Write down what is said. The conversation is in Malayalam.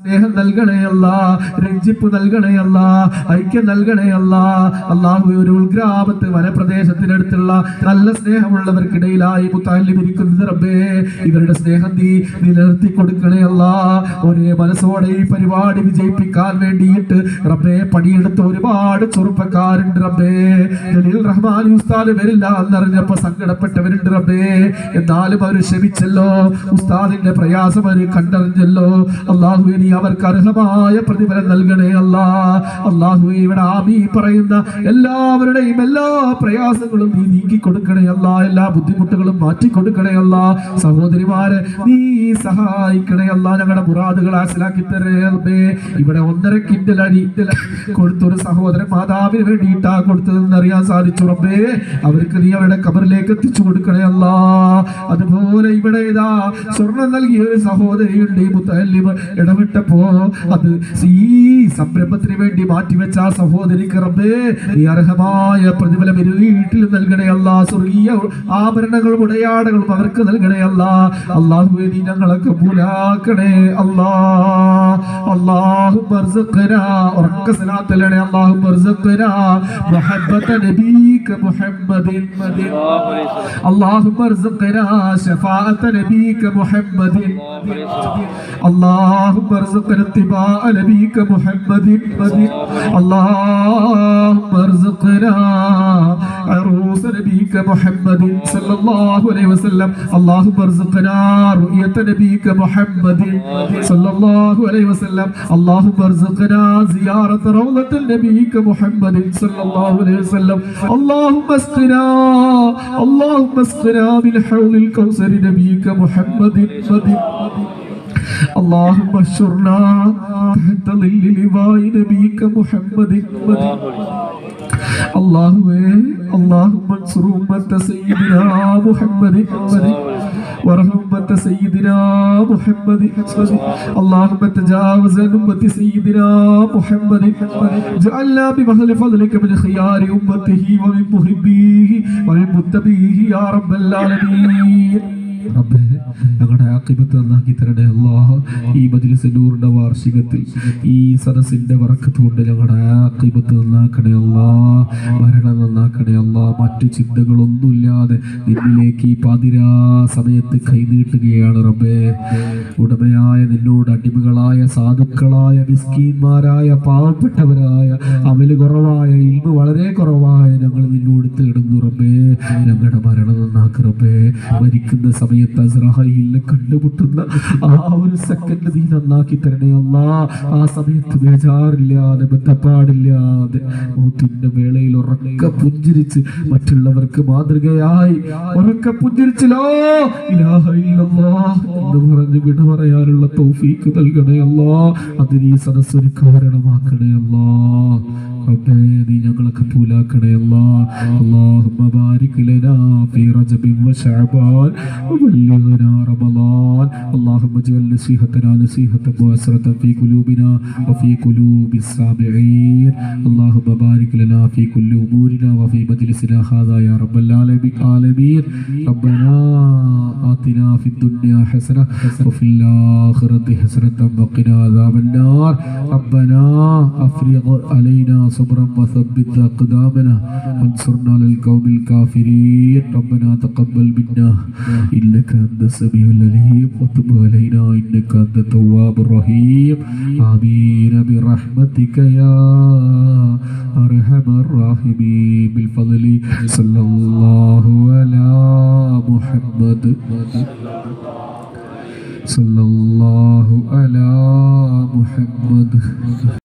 സ്നേഹം നൽകണയല്ല രഞ്ജിപ്പ് നൽകണയല്ല ഐക്യം നൽകണയല്ല അള്ളാഹു ഒരു ഉൾഗ്രാമത്ത് വനപ്രദേശത്തിനടുത്തുള്ള നല്ല സ്നേഹമുള്ളവർക്കിടയിലായി മുത്താലിം ഇരിക്കുന്നത് റബ്ബേ ഇവരുടെ സ്നേഹം നീ നിലനിർത്തി കൊടുക്കണയല്ല ഒരേ മനസ്സോടെ ഈ പരിപാടി വിജയിപ്പിക്കാൻ വേണ്ടിയിട്ട് റബ്ബേ പണിയെടുത്ത ഒരുപാട് ചെറുപ്പക്കാരുണ്ട് റബ്ബേ ജലീൽ റഹ്മാൻ ഉസ്താദ് വരില്ല എന്നറിഞ്ഞപ്പോ സങ്കടപ്പെട്ടവരുണ്ട് റബ്ബേ എന്നാലും അവർ ക്ഷമിച്ചല്ലോ ഉസ്താദിന്റെ പ്രയാസം അവർ കണ്ടറിഞ്ഞല്ലോ അള്ളാഹു ഇനി അവർക്ക് അർഹമായ പ്രതിഫലം നൽകണേ അല്ലാ അള്ളാഹു ഇവിടെ ആമി പറയുന്ന എല്ലാവരുടെയും എല്ലാ പ്രയാസങ്ങളും നീ നീക്കി കൊടുക്കണേ അല്ല എല്ലാ ബുദ്ധിമുട്ടുകളും മാറ്റി കൊടുക്കണേ അല്ല സഹോദരിമാരെ നീ സഹായിക്കണേ അല്ല ഞങ്ങളുടെ മുറാദുകൾ ആസിലാക്കി തരേ ഇവിടെ ഒന്നര കിൻഡൽ അരി കൊടുത്തൊരു സഹോദരൻ മാതാവിന് വേണ്ടിയിട്ടാ കൊടുത്തതെന്ന് അറിയാൻ സാധിച്ചു റബ്ബേ അവർക്ക് നീ അവരുടെ കബറിലേക്ക് എത്തിച്ചു കൊടുക്കണേ അല്ല അതുപോലെ ഇവിടെ ഇതാ സ്വർണം നൽകിയ ഒരു സഹോദരിയുണ്ട് ഈ മുത്തല്ലിമ ഇടപെട്ടപ്പോ അത് ഈ സംരംഭത്തിന് വേണ്ടി മാറ്റിവെച്ച ആ സഹോദരിക്ക് റബ്ബേ നീ അർഹമായ പ്രതിഫലം ഇരു വീട്ടിൽ നൽകണേ അല്ല സ്വർഗീയ ആഭരണങ്ങളും ഉടയാടകളും അവർക്ക് നൽകണേ അല്ല അള്ളാഹുവേ നീ ഞങ്ങളെ കബൂലാക്കണേ അല്ലാ അള്ളാഹു ഉറക്ക സലാത്തലണേ അള്ളാഹു محبة نبيك محمد اللهم ارزقنا شفاعة نبيك محمد اللهم ارزقنا اتباع نبيك محمد اللهم ارزقنا عروس نبيك محمد صلى الله عليه وسلم اللهم ارزقنا رؤية نبيك محمد صلى الله عليه وسلم اللهم ارزقنا زيارة روضة نبيك محمد صلى الله عليه وسلم اللهم اسقنا اللهم اسقنا من حول الكوثر نبيك محمد اللهم اشرنا تحت ظل لواء نبيك محمد اللهم اللهم انصر أمة سيدنا محمد ورحمة سيدنا محمد اللهم تجاوز عن أمة سيدنا محمد جعلنا بمحل فضلك من خيار أمته ومن محبيه ومن متبيه يا رب العالمين റബ്ബേ ഞങ്ങളുടെ ആക്കിബത്ത് നന്നാക്കി തരണേ അല്ലാഹ് ഈ മജ്ലിസ് നൂറിന്റെ വാർഷികത്തിൽ ഈ സദസ്സിന്റെ വറക്കത്ത് കൊണ്ട് ഞങ്ങളുടെ ആക്കിബത്ത് നന്നാക്കണേ അല്ലാഹ് ഭരണം നന്നാക്കണേ അല്ലാഹ് മറ്റു ചിന്തകളൊന്നുമില്ലാതെ നിന്നിലേക്ക് ഈ പാതിരാ സമയത്ത് കൈനീട്ടുകയാണ് റബ്ബേ ഉടമയായ നിന്നോട് അടിമകളായ സാധുക്കളായ മിസ്കീന്മാരായ പാവപ്പെട്ടവരായ അമല് കുറവായ ഇൽമ് വളരെ കുറവായ ഞങ്ങൾ നിന്നോട് തേടുന്നു റബ്ബേ ഞങ്ങളുടെ മരണം നന്നാക്ക് റബ്ബേ മരിക്കുന്ന സമയത്ത് അസ്രഹയിലെ കണ്ടുമുട്ടുന്ന ആ ഒരു സെക്കൻഡ് നീ നന്നാക്കി തരണേ അല്ല ആ സമയത്ത് ബേജാറില്ലാതെ ബന്ധപ്പാടില്ലാതെ മൗത്തിന്റെ വേളയിൽ ഉറക്ക പുഞ്ചിരിച്ച് മറ്റുള്ളവർക്ക് മാതൃകയായി ഉറക്ക പുഞ്ചിരിച്ചില്ലോ ഇലാഹ ഇല്ലല്ലാഹ് എന്ന് പറഞ്ഞ് വിട പറയാനുള്ള തൗഫീക്ക് നൽകണേ അല്ലാ അതിന് ഈ സദസ്സൊരു കാരണമാക്കണേ അല്ലാ റബ്ബേ നീ ഞങ്ങളെ കബൂലാക്കണേ അല്ലാ اللهم بارك لنا في رجب وشعبان وبلغنا رمضان اللهم اجعل نصيحتنا نصيحة مؤثرة في قلوبنا وفي قلوب السامعين اللهم بارك لنا في كل أمورنا وفي مجلسنا هذا يا رب العالمين ربنا آتنا في الدنيا حسنة وفي الآخرة حسنة وقنا عذاب النار ربنا أفرغ علينا صبرا وثبت أقدامنا وانصرنا للقوم الكافرين ربنا تقبل منا إنك أنت السميع العليم وتب علينا إنك أنت التواب الرحيم آمين برحمتك يا أرحم الراحمين بالفضل صلى الله على محمد صلى الله على محمد